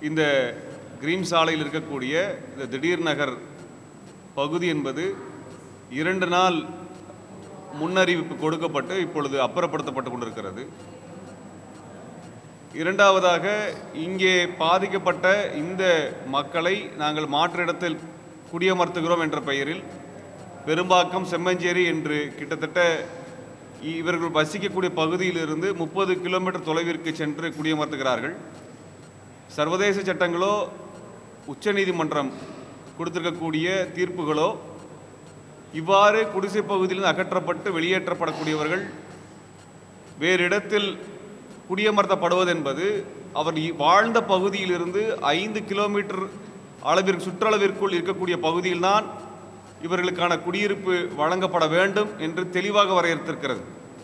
இந்த கிரீம் சாலையில் இருக்கக்கூடிய இந்த திடீர் நகர் பகுதி என்பது இரண்டு நாள் முன்னறிவிப்பு கொடுக்கப்பட்டு இப்பொழுது அப்புறப்படுத்தப்பட்டு கொண்டிருக்கிறது இரண்டாவதாக இங்கே பாதிக்கப்பட்ட இந்த மக்களை நாங்கள் மாற்று இடத்தில் குடியமர்த்துகிறோம் என்ற பெயரில் பெரும்பாக்கம் செம்மஞ்சேரி என்று கிட்டத்தட்ட இ- இவர்கள் வசிக்கக்கூடிய பகுதியிலிருந்து முப்பது கிலோமீட்டர் தொலைவிற்கு சென்று குடியமர்த்துகிறார்கள் சர்வதேச சட்டங்களோ உச்சநீதிமன்றம் கொடுத்திருக்கக்கூடிய தீர்ப்புகளோ இவ்வாறு குடிசை பகுதியிலிருந்து அகற்றப்பட்டு வெளியேற்றப்படக்கூடியவர்கள் வேறு இடத்தில் குடியமர்த்தப்படுவது என்பது அவர் இ- வாழ்ந்த பகுதியிலிருந்து ஐந்து கிலோமீட்டர் அளவிற்கு சுற்றளவிற்குள் இருக்கக்கூடிய பகுதியில்தான் இவர்களுக்கான குடியிருப்பு வழங்கப்பட வேண்டும் என்று தெளிவாக வரையறுத்திருக்கிறது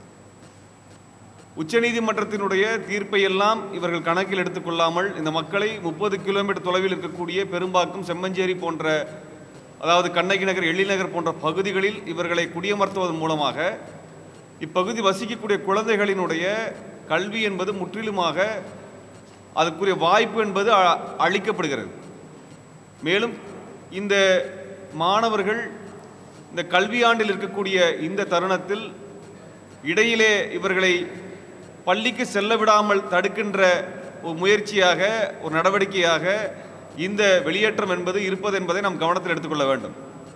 உச்சநீதிமன்றத்தினுடைய தீர்ப்பை எல்லாம் இவர்கள் கணக்கில் எடுத்துக்கொள்ளாமல் இந்த மக்களை முப்பது கிலோமீட்டர் தொலைவில் இருக்கக்கூடிய பெரும்பாக்கம் செம்மஞ்சேரி போன்ற அதாவது கண்ணகி நகர் எழில்நகர் போன்ற பகுதிகளில் இவர்களை குடியமர்த்துவதன் மூலமாக இப்பகுதி வசிக்கக்கூடிய குழந்தைகளினுடைய கல்வி என்பது முற்றிலுமாக அதற்குரிய வாய்ப்பு என்பது அ- அளிக்கப்படுகிறது மேலும் இந்த மாணவர்கள் இந்த கல்வியாண்டில் இருக்கக்கூடிய இந்த தருணத்தில் இடையிலே இவர்களை பள்ளிக்கு செல்ல விடாமல் தடுக்கின்ற ஒரு முயற்சியாக ஒரு நடவடிக்கையாக இந்த வெளியேற்றம் என்பது இருப்பது என்பதை நாம் கவனத்தில் எடுத்துக்கொள்ள வேண்டும்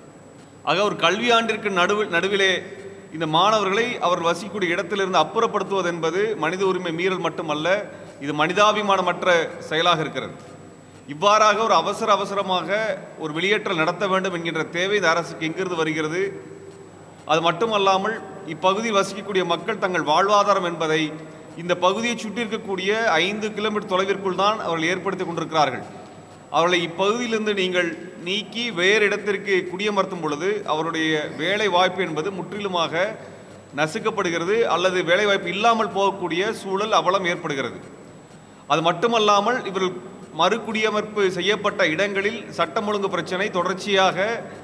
ஆக ஒரு கல்வியாண்டிற்கு நடுவில் நடுவிலே இந்த மாணவர்களை அவர் வசிக்கக்கூடிய இடத்திலிருந்து அப்புறப்படுத்துவது என்பது மனித உரிமை மீறல் மட்டுமல்ல இது மனிதாபிமானமற்ற செயலாக இருக்கிறது இவ்வாறாக ஒரு அவசர அவசரமாக ஒரு வெளியேற்றல் நடத்த வேண்டும் என்கின்ற தேவை இந்த அரசுக்கு எங்கிருந்து வருகிறது அது மட்டுமல்லாமல் இப்பகுதியில் வசிக்கக்கூடிய மக்கள் தங்கள் வாழ்வாதாரம் என்பதை இந்த பகுதியை சுற்றி இருக்கக்கூடிய ஐந்து கிலோமீட்டர் தொலைவிற்குள் தான் அவர்கள் ஏற்படுத்தி கொண்டிருக்கிறார்கள் அவர்களை இப்பகுதியிலிருந்து நீங்கள் நீக்கி வேறு இடத்திற்கு குடியமர்த்தும் பொழுது அவருடைய வேலை வாய்ப்பு என்பது முற்றிலுமாக நசுக்கப்படுகிறது அல்லது வேலை வாய்ப்பு இல்லாமல் போகக்கூடிய சூழல் அவலம் ஏற்படுகிறது அது மட்டுமல்லாமல் இவர்கள் மறுகுடியமர்ப்பு செய்யப்பட்ட இடங்களில் சட்டம் ஒழுங்கு பிரச்சனை தொடர்ச்சியாக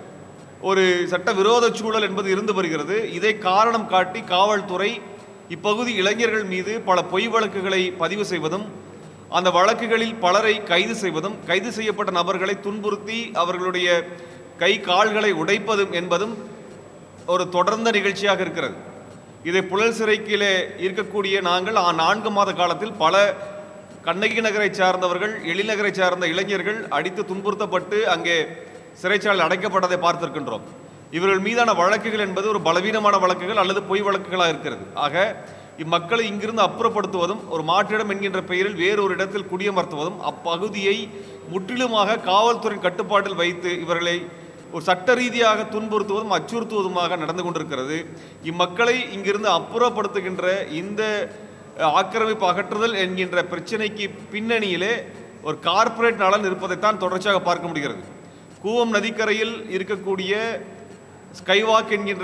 ஒரு சட்ட விரோத சூழல் என்பது இருந்து வருகிறது இதை காரணம் காட்டி காவல்துறை இப்பகுதி இளைஞர்கள் மீது பல பொய் வழக்குகளை பதிவு செய்வதும் அந்த வழக்குகளில் பலரை கைது செய்வதும் கைது செய்யப்பட்ட நபர்களை துன்புறுத்தி அவர்களுடைய கை கால்களை உடைப்பதும் என்பதும் ஒரு தொடர்ந்த நிகழ்ச்சியாக இருக்கிறது இதை புழல் சிறைக்கிலே இருக்கக்கூடிய நாங்கள் ஆ- நான்கு மாத காலத்தில் பல கண்ணகி நகரை சார்ந்தவர்கள் எழில்நகரை சார்ந்த இளைஞர்கள் அடித்து துன்புறுத்தப்பட்டு அங்கே சிறைச்சாலையில் அடைக்கப்பட்டதை பார்த்திருக்கின்றோம் இவர்கள் மீதான வழக்குகள் என்பது ஒரு பலவீனமான வழக்குகள் அல்லது பொய் வழக்குகளாக இருக்கிறது ஆக இம்மக்களை இங்கிருந்து அப்புறப்படுத்துவதும் ஒரு மாற்றிடம் என்கின்ற பெயரில் வேறொரு இடத்தில் குடியமர்த்துவதும் அப்பகுதியை முற்றிலுமாக காவல்துறை கட்டுப்பாட்டில் வைத்து இவர்களை ஒரு சட்ட ரீதியாக துன்புறுத்துவதும் அச்சுறுத்துவதுமாக நடந்து கொண்டிருக்கிறது இம்மக்களை இங்கிருந்து அப்புறப்படுத்துகின்ற இந்த அஹ், ஆக்கிரமிப்பு அகற்றுதல் என்கின்ற பிரச்சனைக்கு பின்னணியிலே ஒரு கார்ப்பரேட் நலன் இருப்பதைத்தான் தொடர்ச்சியாக பார்க்க முடிகிறது கூவம் நதிக்கரையில் இருக்கக்கூடிய ஸ்கைவாக் என்கின்ற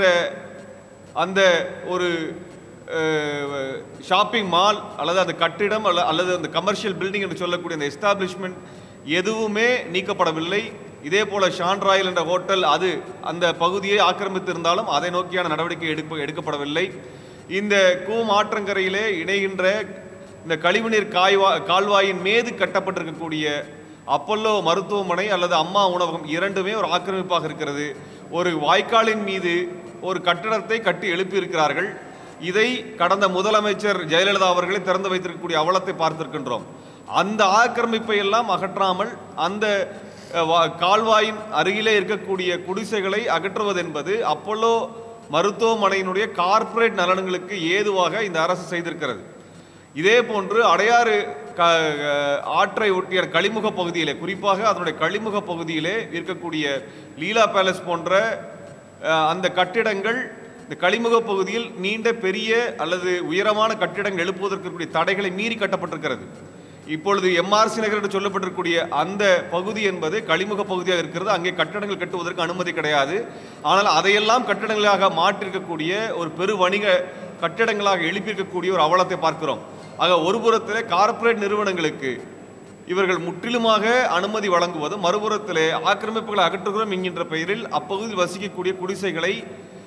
அந்த ஒரு ஷாப்பிங் மால் அல்லது அந்த கட்டிடம் அல்ல அல்லது அந்த கமர்ஷியல் பில்டிங் என்று சொல்லக்கூடிய அந்த எஸ்டாப்ளிஷ்மெண்ட் எதுவுமே நீக்கப்படவில்லை இதே போல ஷான் ராயல் என்ற ஹோட்டல் அது அந்த பகுதியை ஆக்கிரமித்திருந்தாலும் அதை நோக்கியான நடவடிக்கை எடுப்ப எடுக்கப்படவில்லை இந்த கூவம் ஆற்றங்கரையிலே இணைகின்ற இந்த கழிவுநீர் காய்வா கால்வாயின் மீது கட்டப்பட்டிருக்கக்கூடிய அப்பல்லோ மருத்துவமனை அல்லது அம்மா உணவகம் இரண்டுமே ஒரு ஆக்கிரமிப்பாக இருக்கிறது ஒரு வாய்க்காலின் மீது ஒரு கட்டடத்தை கட்டி எழுப்பியிருக்கிறார்கள் இதை கடந்த முதலமைச்சர் ஜெயலலிதா அவர்களே திறந்து வைத்திருக்கக்கூடிய அவலத்தை பார்த்திருக்கின்றோம் அந்த ஆக்கிரமிப்பை எல்லாம் அகற்றாமல் அந்த அஹ், வா- கால்வாயின் அருகிலே இருக்கக்கூடிய குடிசைகளை அகற்றுவது என்பது அப்பல்லோ மருத்துவமனையினுடைய கார்ப்பரேட் நலன்களுக்கு ஏதுவாக இந்த அரசு செய்திருக்கிறது இதே போன்று அடையாறு க அஹ், ஆற்றை ஒட்டிய கழிமுக பகுதியிலே குறிப்பாக அதனுடைய கழிமுக பகுதியிலே இருக்கக்கூடிய லீலா பேலஸ் போன்ற அஹ், அந்த கட்டிடங்கள் இந்த கழிமுக பகுதியில் நீண்ட பெரிய அல்லது உயரமான கட்டிடங்கள் எழுப்புவதற்கு இருக்கக்கூடிய தடைகளை மீறி கட்டப்பட்டிருக்கிறது இப்பொழுது எம்ஆர்சி நகர் என்று சொல்லப்பட்டிருக்கக்கூடிய அந்த பகுதி என்பது கழிமுக பகுதியாக இருக்கிறது அங்கே கட்டடங்கள் கட்டுவதற்கு அனுமதி கிடையாது ஆனால் அதையெல்லாம் கட்டடங்களாக மாற்றிருக்கக்கூடிய ஒரு பெரு வணிக கட்டடங்களாக எழுப்பியிருக்கக்கூடிய ஒரு அவலத்தை பார்க்கிறோம் ஆக ஒரு புறத்திலே கார்ப்பரேட் நிறுவனங்களுக்கு இவர்கள் முற்றிலுமாக அனுமதி வழங்குவதும் மறுபுறத்திலே ஆக்கிரமிப்புகளை அகற்றுகிறோம் என்கின்ற பெயரில் அப்பகுதியில் வசிக்கக்கூடிய குடிசைகளை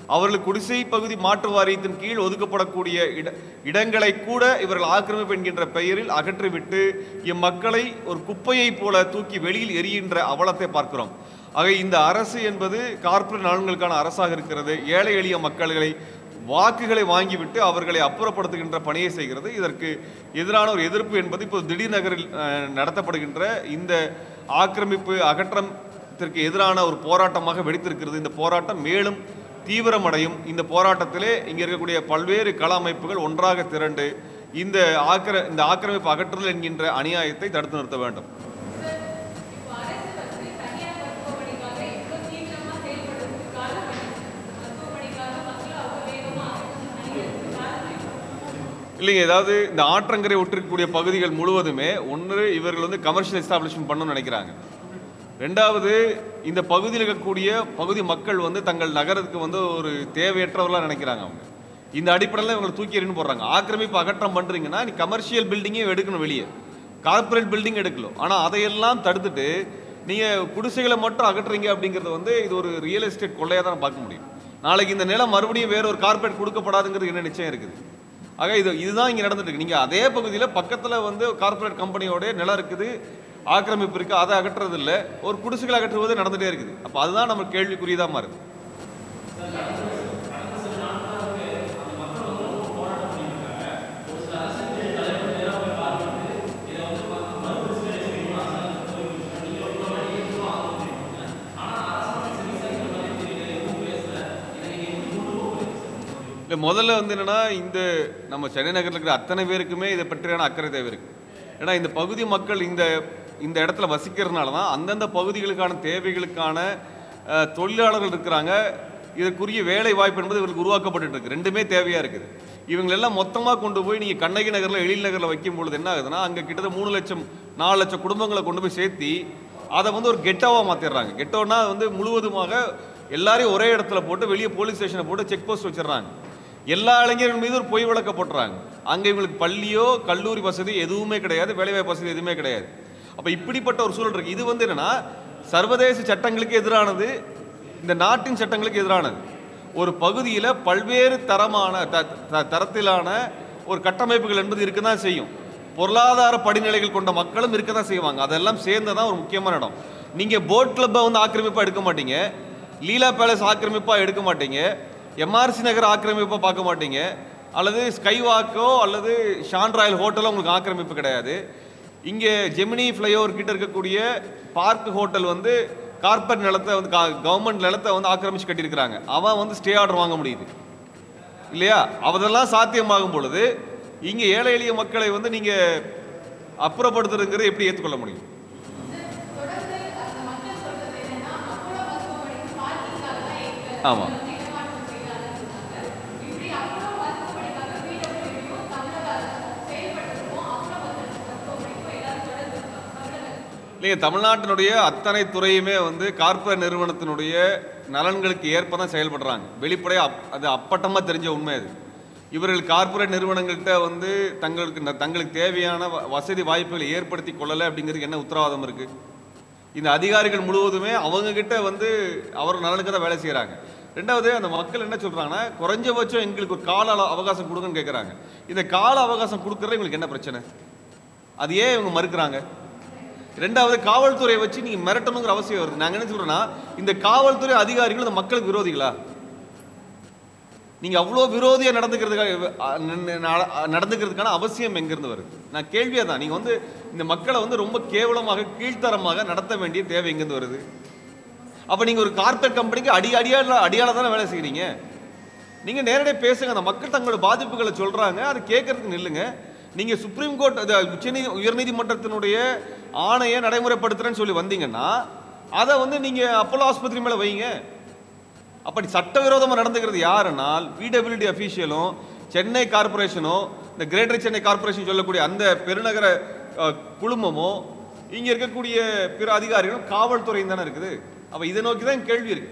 அவர்கள் குடிசை பகுதி மாற்று வாரியத்தின் கீழ் ஒதுக்கப்படக்கூடிய இட இடங்களை கூட இவர்கள் ஆக்கிரமிப்பு என்கின்ற பெயரில் அகற்றிவிட்டு இம்மக்களை ஒரு குப்பையைப் போல தூக்கி வெளியில் எரிகின்ற அவலத்தை பார்க்கிறோம் ஆக இந்த அரசு என்பது கார்ப்பரேட் நலன்களுக்கான அரசாக இருக்கிறது ஏழை எளிய மக்களை வாக்குகளை வாங்கிவிட்டு அவர்களை அப்புறப்படுத்துகின்ற பணியை செய்கிறது இதற்கு எதிரான ஒரு எதிர்ப்பு என்பது இப்போ திடீர் நகரில் அஹ், நடத்தப்படுகின்ற இந்த ஆக்கிரமிப்பு அகற்றத்திற்கு எதிரான ஒரு போராட்டமாக வெடித்திருக்கிறது இந்த போராட்டம் மேலும் தீவிரமடையும் இந்த போராட்டத்திலே இங்கே இருக்கக்கூடிய பல்வேறு கள அமைப்புகள் ஒன்றாக திரண்டு இந்த ஆக்கிர இந்த ஆக்கிரமிப்பு அகற்றுதல் என்கின்ற அநியாயத்தை தடுத்து நிறுத்த வேண்டும் இல்லைங்க ஏதாவது இந்த ஆற்றங்கரை ஒட்டிருக்கக்கூடிய பகுதிகள் முழுவதுமே ஒன்று இவர்கள் வந்து கமர்ஷியல் எஸ்டாப்ளிஷ்மெண்ட் பண்ணணும்னு நினைக்கிறாங்க ரெண்டாவது இந்த பகுதியில் இருக்கக்கூடிய பகுதி மக்கள் வந்து தங்கள் நகரத்துக்கு வந்து ஒரு தேவையற்றவர்களாக நினைக்கிறாங்க அவங்க இந்த அடிப்படையில் இவங்களை தூக்கி எறின்னு போடுறாங்க ஆக்கிரமிப்பு அகற்றம் பண்ணுறீங்கன்னா நீ கமர்ஷியல் பில்டிங்கே எடுக்கணும் வெளியே கார்ப்பரேட் பில்டிங் எடுக்கலாம் ஆனால் அதையெல்லாம் தடுத்துட்டு நீங்கள் குடிசைகளை மட்டும் அகற்றுறீங்க அப்படிங்கிறது வந்து இது ஒரு ரியல் எஸ்டேட் கொள்ளையாக தான் பார்க்க முடியும் நாளைக்கு இந்த நிலம் மறுபடியும் வேற ஒரு கார்ப்பரேட் கொடுக்கப்படாதுங்கிறது என்ன நிச்சயம் இருக்குது ஆக இது இதுதான் இங்கே நடந்துட்டு இருக்கு நீங்கள் அதே பகுதியில் பக்கத்தில் வந்து கார்ப்பரேட் கம்பெனியோட நிலம் இருக்குது ஆக்கிரமிப்பு இருக்குது அதை அகற்றுறது இல்லை ஒரு குடிசைகள் அகற்றுவது நடந்துகிட்டே இருக்குது அப்போ அதுதான் நம்ம கேள்விக்குரியதாக மாறுது இல்லை முதல்ல வந்து என்னன்னா இந்த நம்ம சென்னை நகரில் இருக்கிற அத்தனை பேருக்குமே இதை பற்றியான அக்கறை தேவை இருக்கு ஏன்னா இந்த பகுதி மக்கள் இந்த இந்த இடத்துல வசிக்கிறதுனால தான் அந்தந்த பகுதிகளுக்கான தேவைகளுக்கான அஹ், தொழிலாளர்கள் இருக்கிறாங்க இதற்குரிய வேலை வாய்ப்பு என்பது இவர்களுக்கு உருவாக்கப்பட்டு இருக்கு ரெண்டுமே தேவையாக இருக்குது இவங்களெல்லாம் மொத்தமாக கொண்டு போய் நீங்கள் கண்ணகி நகரில் எழில் நகரில் வைக்கும் பொழுது என்ன ஆகுதுன்னா அங்கே கிட்டத்தட்ட மூணு லட்சம் நாலு லட்சம் குடும்பங்களை கொண்டு போய் சேர்த்தி அதை வந்து ஒரு கெட்டாவாக மாற்றிடுறாங்க கெட்டோன்னா வந்து முழுவதுமாக எல்லாரையும் ஒரே இடத்துல போட்டு வெளியே போலீஸ் ஸ்டேஷனை போட்டு செக் போஸ்ட் வச்சிடுறாங்க எல்லா இளைஞர்கள் மீது ஒரு பொய் வழக்க போட்டுறாங்க அங்கே இவங்களுக்கு பள்ளியோ கல்லூரி வசதி எதுவுமே கிடையாது வேலைவாய்ப்பு வசதி எதுவுமே கிடையாது அப்போ இப்படிப்பட்ட ஒரு சூழல் இருக்கு இது வந்து என்னன்னா சர்வதேச சட்டங்களுக்கு எதிரானது இந்த நாட்டின் சட்டங்களுக்கு எதிரானது ஒரு பகுதியில் பல்வேறு தரமான த- த- தரத்திலான ஒரு கட்டமைப்புகள் என்பது இருக்க தான் செய்யும் பொருளாதார படிநிலைகள் கொண்ட மக்களும் இருக்க தான் செய்வாங்க அதெல்லாம் சேர்ந்து தான் ஒரு முக்கியமான இடம் நீங்கள் போட் கிளப்பை வந்து ஆக்கிரமிப்பாக எடுக்க மாட்டீங்க லீலா பேலஸ் ஆக்கிரமிப்பாக எடுக்க மாட்டீங்க எம்ஆர்சி நகர் ஆக்கிரமிப்பாக பார்க்க மாட்டீங்க அல்லது ஸ்கை வாக்கோ அல்லது ஷான் ராயல் ஹோட்டலோ உங்களுக்கு ஆக்கிரமிப்பு கிடையாது இங்கே ஜெமினி ஃப்ளைஓவர் கிட்ட இருக்கக்கூடிய பார்க் ஹோட்டல் வந்து கார்பரேட் நிலத்தை வந்து கவர்மெண்ட் நிலத்தை வந்து ஆக்கிரமிச்சு கட்டியிருக்கிறாங்க அவன் வந்து ஸ்டே ஆர்டர் வாங்க முடியுது இல்லையா அதெல்லாம் சாத்தியமாகும் பொழுது இங்கே ஏழை எளிய மக்களை வந்து நீங்கள் அப்புறப்படுத்துறதுங்கிறது எப்படி ஏற்றுக்கொள்ள முடியும் ஆமாம் இல்லைங்க தமிழ்நாட்டினுடைய அத்தனை துறையுமே வந்து கார்ப்பரேட் நிறுவனத்தினுடைய நலன்களுக்கு ஏற்ப தான் செயல்படுறாங்க வெளிப்படையாக அப் அது அப்பட்டமாக தெரிஞ்ச உண்மை அது இவர்கள் கார்ப்பரேட் நிறுவனங்கள்கிட்ட வந்து தங்களுக்கு ந- தங்களுக்கு தேவையான வ- வசதி வாய்ப்புகளை ஏற்படுத்தி கொள்ளலை அப்படிங்கிறதுக்கு என்ன உத்தரவாதம் இருக்குது இந்த அதிகாரிகள் முழுவதுமே அவங்க கிட்ட வந்து அவர் நலனுக்கு தான் வேலை செய்கிறாங்க ரெண்டாவது அந்த மக்கள் என்ன சொல்றாங்கன்னா குறைஞ்சபட்சம் எங்களுக்கு ஒரு கால அள- அவகாசம் கொடுங்கன்னு கேட்குறாங்க இந்த கால அவகாசம் கொடுக்கறது எங்களுக்கு என்ன பிரச்சனை அது ஏன் இவங்க மறுக்கிறாங்க ரெண்டாவது காவல்துறையை வச்சு நீங்க மிரட்டணுங்கிற அவசியம் வருது நாங்க என்ன சொல்றோம்னா இந்த காவல்துறை அதிகாரிகள் இந்த மக்களுக்கு விரோதிகளா நீங்க அவ்வளோ விரோதியா நடந்துக்கிறதுக்காக அ, ந- ந- நடந்துக்கிறதுக்கான அவசியம் எங்கிருந்து வருது நான் கேள்வியா தான் நீங்க வந்து இந்த மக்களை வந்து ரொம்ப கேவலமாக கீழ்த்தரமாக நடத்த வேண்டிய தேவை எங்கிருந்து வருது அப்ப நீங்க ஒரு கார்ப்பரேட் கம்பெனிக்கு அடி அடியால அடியால தானே வேலை செய்றீங்க நீங்க நேரடியாக பேசுங்க அந்த மக்கள் தங்களோட பாதிப்புகளை சொல்றாங்க அது கேட்கறதுக்கு நில்லுங்க நீங்க சுப்ரீம் கோர்ட் அது உச்சநீதி உயர்நீதிமன்றத்தினுடைய ஆணையை நடைமுறைப்படுத்துறேன்னு சொல்லி வந்தீங்கன்னா அதை வந்து நீங்க அப்போலோ ஆஸ்பத்திரி மேல வைங்க அப்படி சட்டவிரோதமாக நடந்துக்கிறது யாருனால் பிடபிள்யூடி அஃபீஷியலும் சென்னை கார்ப்பரேஷனும் இந்த கிரேட்டர் சென்னை கார்ப்பரேஷன் சொல்லக்கூடிய அந்த பெருநகர அஹ், குழுமமோ இங்கே இருக்கக்கூடிய பிற அதிகாரிகளும் காவல்துறையும் தானே இருக்குது அப்போ இதை நோக்கி தான் கேள்வி இருக்கு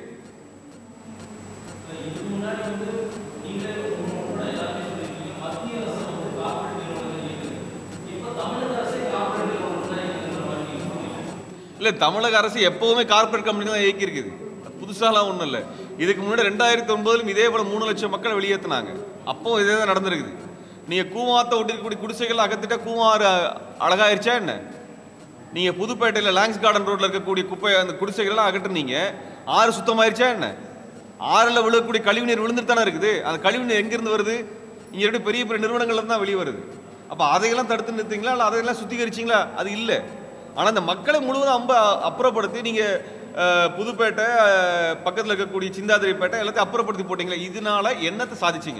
இல்லை தமிழக அரசு எப்பவுமே கார்ப்பரேட் கம்பெனி தான் இயக்கி இருக்குது புதுசாலாம் ஒன்றும் இல்லை இதுக்கு முன்னாடி ரெண்டாயிரத்தி ஒன்பதிலும் இதே போல மூணு லட்சம் மக்களை வெளியேற்றினாங்க அப்போ இதே தான் நடந்திருக்குது நீங்க கூவாத்த ஒட்டிருக்கக்கூடிய குடிசைகள் அகத்திட்ட கூவாறு அ- அழகாயிருச்சா என்ன நீங்க புதுப்பேட்டையில் லாங்ஸ் கார்டன் ரோட்ல இருக்கக்கூடிய குப்பை அந்த குடிசைகள்லாம் அகற்றுனீங்க ஆறு சுத்தமாயிருச்சா என்ன ஆறுல விழுகக்கூடிய கழிவுநீர் விழுந்துட்டு தானே இருக்குது அந்த கழிவுநீர் எங்கிருந்து வருது இங்க இருக்க பெரிய பெரிய நிறுவனங்கள்ல இருந்து தான் வெளியே வருது அப்ப அதையெல்லாம் தடுத்து நிறுத்தீங்களா இல்ல அதையெல்லாம் சுத்திகரிச்சீங்களா அது இல்லை ஆனா இந்த மக்களை முழுவதும் அம்ப அப்புறப்படுத்தி நீங்க அஹ், புதுப்பேட்டை அஹ், பக்கத்துல இருக்கக்கூடிய சிந்தாதிரிப்பேட்டை எல்லாத்தையும் அப்புறப்படுத்தி போட்டீங்களா இதனால என்னத்தை சாதிச்சீங்க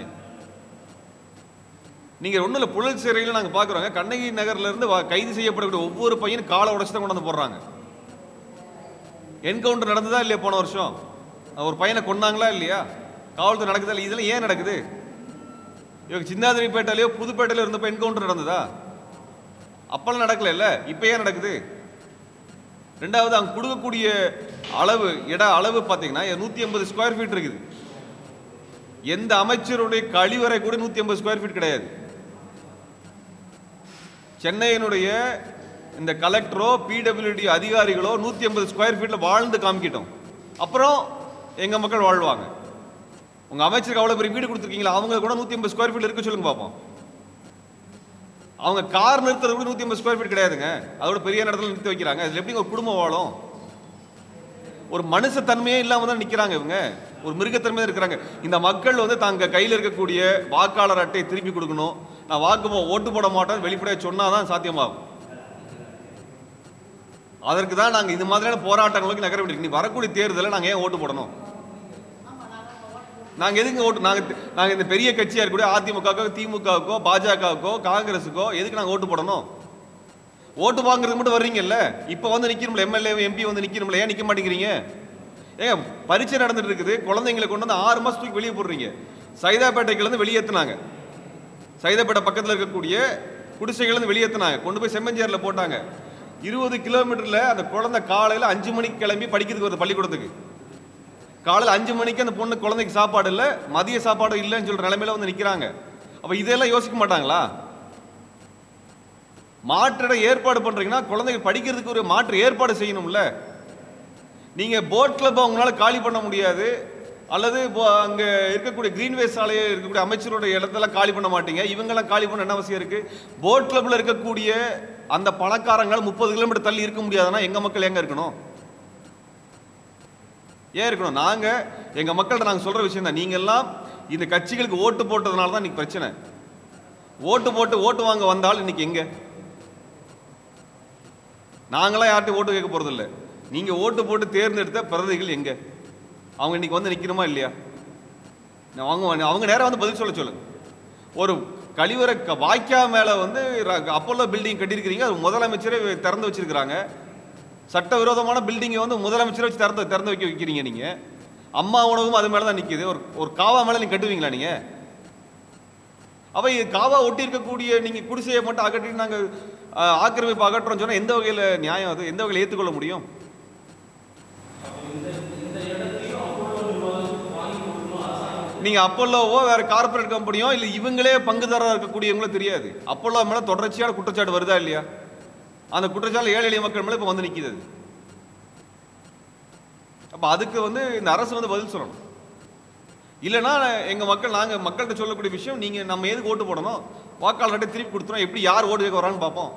நீங்க ஒண்ணும் இல்ல புழல் சிறையில் நாங்க பாக்குறோங்க கண்ணகி நகர்ல இருந்து வ- கைது செய்யப்படக்கூடிய ஒவ்வொரு பையனும் காலை உடைச்சு தான் கொண்டாந்து போடுறாங்க என்கவுண்டர் நடந்ததா இல்லையா போன வருஷம் ஒரு பையனை கொன்னாங்களா இல்லையா காவல்துறை நடக்குதா இல்லையா இதெல்லாம் ஏன் நடக்குது இவங்க சிந்தாதிரிப்பேட்டையிலயோ புதுப்பேட்டையில இருந்தப்ப என்கவுண்டர் நடந்ததா அப்பெல்லாம் நடக்கல இல்ல இப்ப ஏன் நடக்குது ரெண்டாவது அங்க கொடுக்கக்கூடிய அளவு இட அளவு பாத்தீங்கன்னா நூத்தி ஐம்பது ஸ்கொயர் ஃபீட் இருக்குது எந்த அமைச்சருடைய கழிவறை கூட நூத்தி ஐம்பது ஸ்கொயர் ஃபீட் கிடையாது சென்னையினுடைய இந்த கலெக்டரோ பிடபிள்யூடி அதிகாரிகளோ நூத்தி ஐம்பது ஸ்கொயர் ஃபீட்ல வாழ்ந்து காமிக்கிட்டோம் அப்புறம் எங்க மக்கள் வாழ்வாங்க உங்க அமைச்சருக்கு அவ்வளவு பெரிய வீடு கொடுத்துருக்கீங்களா அவங்க கூட நூத்தி ஐம்பது ஸ்கொயர் ஃபீட் இருக்க சொல்லுங்க பார்ப்போம் அவங்க கார் நிறுத்துறது கூட நூத்தி ஐம்பது ஸ்கொயர் ஃபீட் கிடையாதுங்க அதோட பெரிய இடத்துல நிறுத்தி வைக்கிறாங்க அதுல எப்படி ஒரு குடும்பம் வாழும் ஒரு மனுஷ தன்மையே இல்லாம தான் நிக்கிறாங்க இவங்க ஒரு மிருகத்தன்மை தான் இருக்கிறாங்க இந்த மக்கள் வந்து தாங்க கையில் இருக்கக்கூடிய வாக்காளர் அட்டையை திருப்பி கொடுக்கணும் நான் வாக்கு போ ஓட்டு போட மாட்டேன் வெளிப்படையாக சொன்னாதான் சாத்தியமாகும் அதற்கு தான் நாங்க இந்த மாதிரியான போராட்டங்களுக்கு நகர வேண்டியிருக்கு நீ வரக்கூடிய தேர்தலில் நாங்க ஏன் ஓட்டு போடணும் நாங்க எதுக்கு ஓட்டு நாங்க நாங்க இந்த பெரிய கட்சியா இருக்கக்கூடிய அதிமுகவுக்கோ திமுகவுக்கோ பாஜகவுக்கோ காங்கிரஸுக்கோ எதுக்கு நாங்க ஓட்டு போடணும் ஓட்டு வாங்குறதுக்கு மட்டும் வர்றீங்கல்ல இப்போ வந்து நிக்கணும்ல எம்எல்ஏ எம்பி வந்து நிக்கணும்ல ஏன் நிக்க மாட்டேங்கிறீங்க ஏங்க பரீட்சை நடந்துட்டு இருக்குது குழந்தைங்களை கொண்டு வந்து ஆறு மாசத்துக்கு வெளியே போடுறீங்க சைதாப்பேட்டைக்குலேருந்து வெளியேத்துனாங்க சைதாப்பேட்டை பக்கத்தில் இருக்கக்கூடிய குடிசைகள்லேருந்து வெளியேத்துனாங்க கொண்டு போய் செம்மஞ்சேரில் போட்டாங்க இருபது கிலோமீட்டரில் அந்த குழந்தை காலையில் அஞ்சு மணிக்கு கிளம்பி படிக்கிறதுக்கு வருது பள்ளிக்கூடத்துக்கு காலையில் அஞ்சு மணிக்கு அந்த பொண்ணு குழந்தைக்கு சாப்பாடு இல்லை மதிய சாப்பாடு இல்லைன்னு சொல்ற நிலைமையில வந்து நிற்கிறாங்க அப்போ இதெல்லாம் யோசிக்க மாட்டாங்களா மாற்றிட ஏற்பாடு பண்றீங்கன்னா குழந்தைங்க படிக்கிறதுக்கு ஒரு மாற்று ஏற்பாடு செய்யணும்ல நீங்க போட் கிளப் உங்களால காலி பண்ண முடியாது அல்லது போ- அங்க இருக்கக்கூடிய கிரீன்வே சாலையை இருக்கக்கூடிய அமைச்சரோட இடத்தெல்லாம் காலி பண்ண மாட்டீங்க இவங்கெல்லாம் காலி பண்ண என்ன அவசியம் இருக்கு போட் கிளப்ல இருக்கக்கூடிய அந்த பணக்காரங்கள் முப்பது கிலோமீட்டர் தள்ளி இருக்க முடியாதுன்னா எங்க மக்கள் எங்க இருக்கணும் ஏன் இருக்கணும் நாங்க எங்க மக்கள்கிட்ட நாங்க சொல்ற விஷயம் தான் நீங்க எல்லாம் இந்த கட்சிகளுக்கு ஓட்டு போட்டதுனால தான் இன்னைக்கு பிரச்சனை ஓட்டு போட்டு ஓட்டு வாங்க வந்தால் இன்னைக்கு எங்க நாங்களாம் யார்கிட்டயும் ஓட்டு கேட்க போறது இல்ல நீங்க ஓட்டு போட்டு தேர்ந்தெடுத்த பிரதிகள் எங்க அவங்க இன்னைக்கு வந்து நிக்கணுமா இல்லையா அவங்க அவங்க நேரா வந்து பதில் சொல்ல சொல்லுங்க ஒரு கழிவறை க- வாய்க்கா மேல வந்து ர- அப்போலோ பில்டிங் கட்டியிருக்கிறீங்க அது முதலமைச்சரே திறந்து வச்சிருக்கிறாங்க சட்டவிரோதமான பில்டிங்கை வந்து முதலமைச்சரை வச்சு திறந்து திறந்து வைக்க வைக்கிறீங்க நீங்க அம்மா உணவும் அது மேல தான் நிக்குது ஒரு ஒரு காவா மேல நீங்க கட்டுவீங்களா நீங்க அவ இது காவா ஒட்டி இருக்கக்கூடிய நீங்க குடிசையை மட்டும் அகற்றி நாங்க அஹ், ஆக்கிரமிப்பு அகற்றோம் சொன்னா எந்த வகையில நியாயம் அது எந்த வகையில ஏற்றுக்கொள்ள முடியும் நீங்க அப்போலோவோ வேற கார்ப்பரேட் கம்பெனியோ இல்ல இவங்களே பங்குதாரராக இருக்கக்கூடியவங்களோ தெரியாது அப்போலோ மேல தொடர்ச்சியான குற்றச்சாட்டு வருதா இல்லையா அந்த குற்றச்சாட்டு ஏழை எளிய மக்கள் மேல இப்ப வந்து நிக்குது அது. அப்ப அதுக்கு வந்து இந்த அரசு வந்து பதில் சொல்லணும் இல்லைன்னா எங்க மக்கள் நாங்க மக்கள்கிட்ட சொல்லக்கூடிய விஷயம் நீங்க நம்ம எதுக்கு ஓட்டு போடணும் வாக்காளர் அட்டை திருப்பி கொடுத்துறோம் எப்படி யார் ஓட்டு கேட்க வரான்னு பார்ப்போம்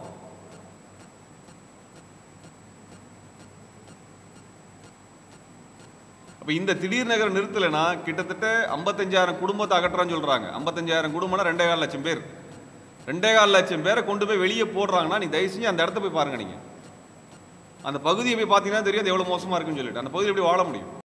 அப்ப இந்த திடீர் நகர நிறுத்தலைன்னா கிட்டத்தட்ட ஐம்பத்தஞ்சாயிரம் குடும்பத்தை அகற்றான்னு சொல்றாங்க ஐம்பத்தஞ்சாயிரம் குடும்பம்னா ரெண்டே கால் லட்சம் பேர் ரெண்டே கால் லட்சம் பேரை கொண்டு போய் வெளியே போடுறாங்கன்னா நீ தயவு செஞ்சு அந்த இடத்த போய் பாருங்க நீங்க அந்த பகுதியை போய் பார்த்தீங்கன்னா தெரியும் அது எவ்வளவு மோசமா இருக்குன்னு சொல்லிட்டு அந்த பகுதியில் எப்படி வாழ முடியும்